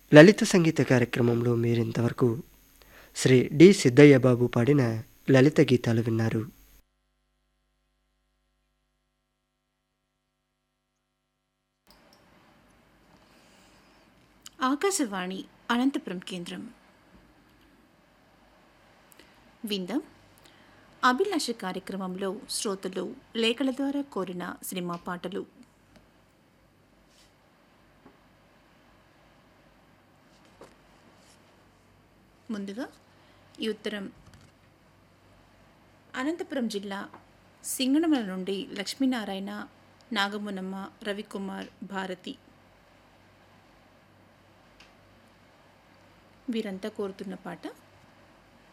లలిత సంగీత కార్యక్రమంలో మీరింతవరకు శ్రీ డి సిద్ధయ్య బాబు పాడిన లలిత గీతాలు విన్నారు ఆకాశవాణి అనంతపురం కేంద్రం విందాం అభిలాష కార్యక్రమంలో శ్రోతలు లేఖల ద్వారా కోరిన సినిమా పాటలు ముందుగా ఈ ఉత్తరం అనంతపురం జిల్లా సింగనమల నుండి లక్ష్మీనారాయణ నాగమునమ్మ రవికుమార్ భారతి వీరంతా కోరుతున్న పాట